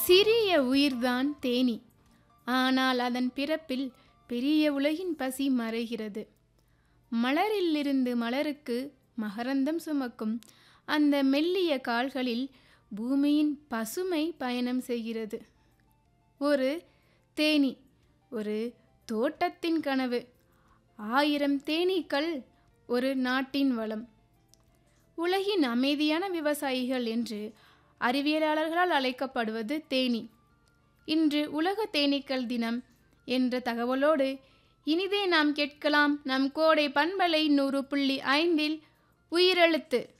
சிறிய உயிர்தான் தேனி ஆனால் அதன் பிறப்பில் பெரிய உலகின் பசி மறைகிறது மலரிலிருந்து மலருக்கு மகரந்தம் சுமக்கும் அந்த மெல்லிய கால்களில் பூமியின் பசுமை பயணம் செய்கிறது ஒரு தேனி ஒரு தோட்டத்தின் கனவு ஆயிரம் தேனீக்கள் ஒரு நாட்டின் வளம் உலகின் அமைதியான விவசாயிகள் என்று அறிவியலாளர்களால் அழைக்கப்படுவது தேனி இன்று உலக தேனீக்கள் தினம் என்ற தகவலோடு இனிதே நாம் கேட்கலாம் நம் கோடை பண்பலை நூறு புள்ளி ஐந்தில் உயிரெழுத்து